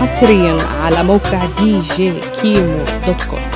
حصريا على موقع دي جي كيمو دوت كوم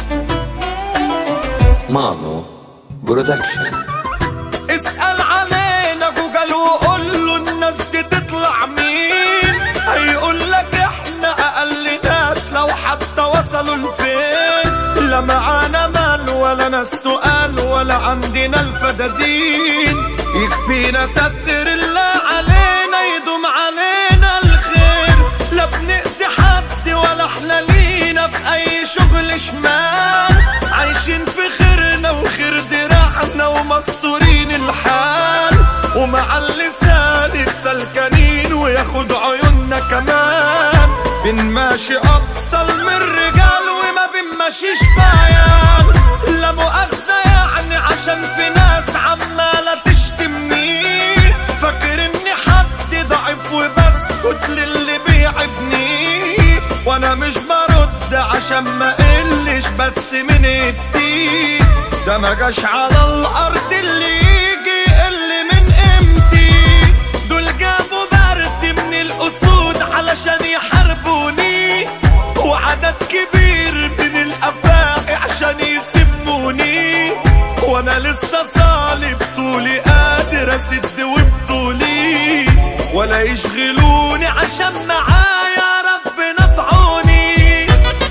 مانو برودكشن اسأل علينا جوجل وقول له الناس دي تطلع مين هيقول لك احنا اقل ناس لو حتى وصلوا لفين لا معانا مال ولا ناس تقال ولا عندنا الفدادين يكفينا ستر الله علينا يدوم علينا الخير لا بنقسي حد ولا احنا لينا في اي شغل شمال عايشين في خيرنا وخير دراعنا ومستورين الحال ومع اللسان سلكانين وياخد عيوننا كمان بنماشي ابطال من الرجال وما بنمشيش فعيال لا مؤاخذة يعني عشان في ناس عمالة تشتمني فاكر اني حد ضعيف وبسكت للي بيعبني وانا مش برد عشان ما قلش بس من الدين ده ما جاش على الارض اللي يجي اللي من قيمتي دول جابوا برد من الاسود علشان يحاربوني وعدد كبير من الافاقي عشان يسموني وانا لسه صالب طولي قادر اسد وبطولي ولا يشغلوني عشان معايا ربنا في عوني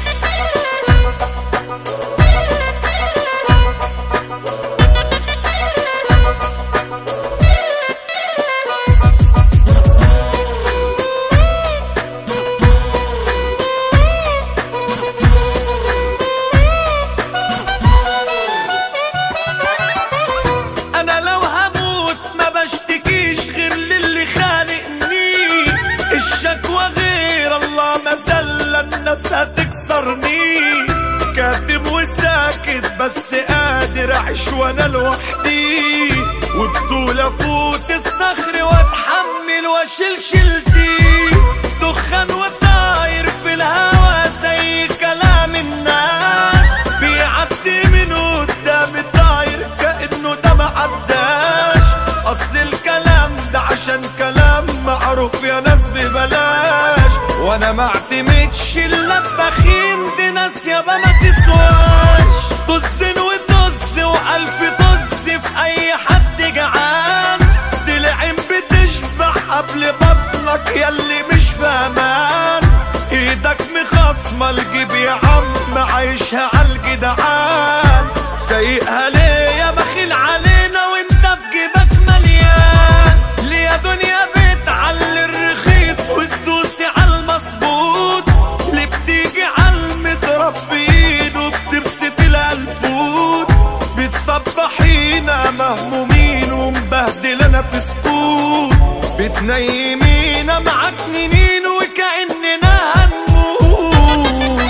انا لو هموت ما بشتكيش غير للي خالقني الشكوى غير الله ما زل الناس هتكسرني كاتب وساكت بس قادر اعيش وانا لوحدي وبطول افوت الصخر واتحمل واشيل شيلتي دخان وطاير في الهوا زي كلام الناس بيعدي من قدامي طاير كأنه ده ما عداش اصل الكلام ده عشان كلام معروف يا ناس ببلاش وانا ما اعتمدش الا بخين دي ناس يابا ما تسواش طزن وطز والف طز في اي حد جعان دي العين بتشبع قبل بطنك ياللي مش فاهمان ايدك مخصمة الجيب يا عم عايشها عالجدعان سايقها ليه يا بخيل علينا وانت في جيبك مليان ليه يا دنيا بتعلي الرخيص وتدوسي عالمظبوط ليه بتيجي عالمتربيين وبتبسط الالفوت بتصبحينا مهمومين ومبهدلنا في سكوت بتنيمينا معكنين وكأننا هنموت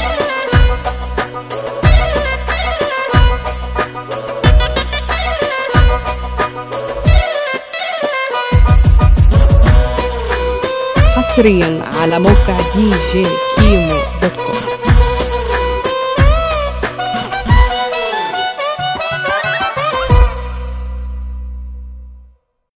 حصريا على موقع دي جي كيمو دوت كوم